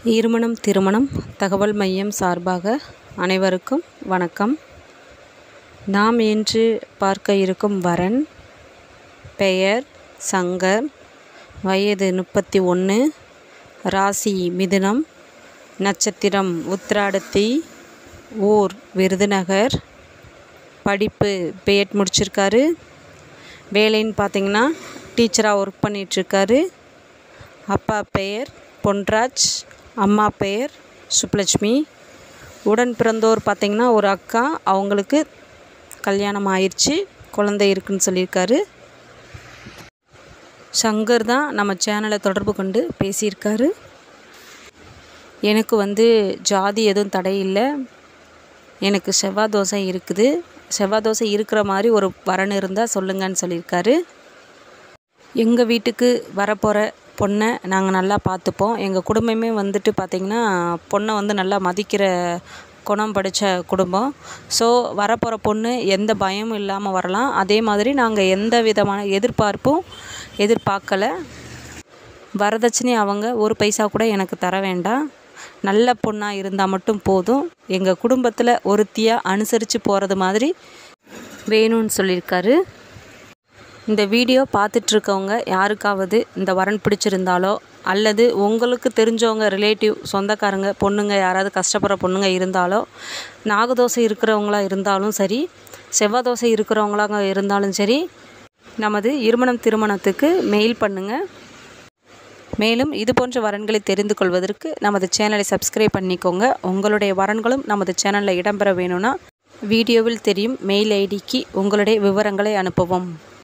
இருமணம் திருமணம் தகவல் மையம் சார்பாக அனைவருக்கும் வணக்கம் நாம் இன்று பார்க்க இருக்கும் வரன் பெயர் சங்கர் வயது முப்பத்தி ஒன்று ராசி மிதுனம் நட்சத்திரம் உத்திராடத்தி ஊர் விருதுநகர் படிப்பு பிஎட் முடிச்சிருக்காரு வேலைன்னு பார்த்தீங்கன்னா டீச்சராக ஒர்க் பண்ணிகிட்ருக்காரு அப்பா பெயர் பொன்ராஜ் அம்மா பெயர் சுப்புலட்சுமி உடன் பிறந்தோர் பார்த்திங்கன்னா ஒரு அக்கா அவங்களுக்கு கல்யாணம் ஆயிடுச்சு குழந்தை இருக்குன்னு சொல்லியிருக்காரு சங்கர் தான் நம்ம சேனலை தொடர்பு கொண்டு பேசியிருக்காரு எனக்கு வந்து ஜாதி எதுவும் தடை இல்லை எனக்கு செவ்வாய் தோசை இருக்குது செவ்வாய் தோசை இருக்கிற மாதிரி ஒரு வரன் இருந்தால் சொல்லுங்கன்னு சொல்லியிருக்காரு எங்கள் வீட்டுக்கு வரப்போகிற பொண்ணை நாங்கள் நல்லா பார்த்துப்போம் எங்கள் குடும்பமே வந்துட்டு பார்த்திங்கன்னா பொண்ணை வந்து நல்லா மதிக்கிற குணம் படித்த குடும்பம் ஸோ வரப்போகிற பொண்ணு எந்த பயமும் இல்லாமல் வரலாம் அதே மாதிரி நாங்கள் எந்த விதமான எதிர்பார்ப்பும் எதிர்பார்க்கல வரதட்சணை அவங்க ஒரு பைசா கூட எனக்கு தர வேண்டாம் நல்ல பொண்ணாக இருந்தால் மட்டும் போதும் எங்கள் குடும்பத்தில் ஒருத்தியாக அனுசரித்து போகிறது மாதிரி வேணும்னு சொல்லியிருக்காரு இந்த வீடியோ பார்த்துட்ருக்கவங்க யாருக்காவது இந்த வரன் பிடிச்சிருந்தாலோ அல்லது உங்களுக்கு தெரிஞ்சவங்க ரிலேட்டிவ் சொந்தக்காரங்க பொண்ணுங்க யாராவது கஷ்டப்படுற பொண்ணுங்க இருந்தாலோ நாகதோசை இருக்கிறவங்களா இருந்தாலும் சரி செவ்வாய் தோசை இருக்கிறவங்களாக இருந்தாலும் சரி நமது இருமணம் திருமணத்துக்கு மெயில் பண்ணுங்கள் மேலும் இது போன்ற வரன்களை தெரிந்து கொள்வதற்கு நமது சேனலை சப்ஸ்கிரைப் பண்ணிக்கோங்க உங்களுடைய வரன்களும் நமது சேனலில் இடம்பெற வேணும்னா வீடியோவில் தெரியும் மெயில் ஐடிக்கு உங்களுடைய விவரங்களை அனுப்பவும்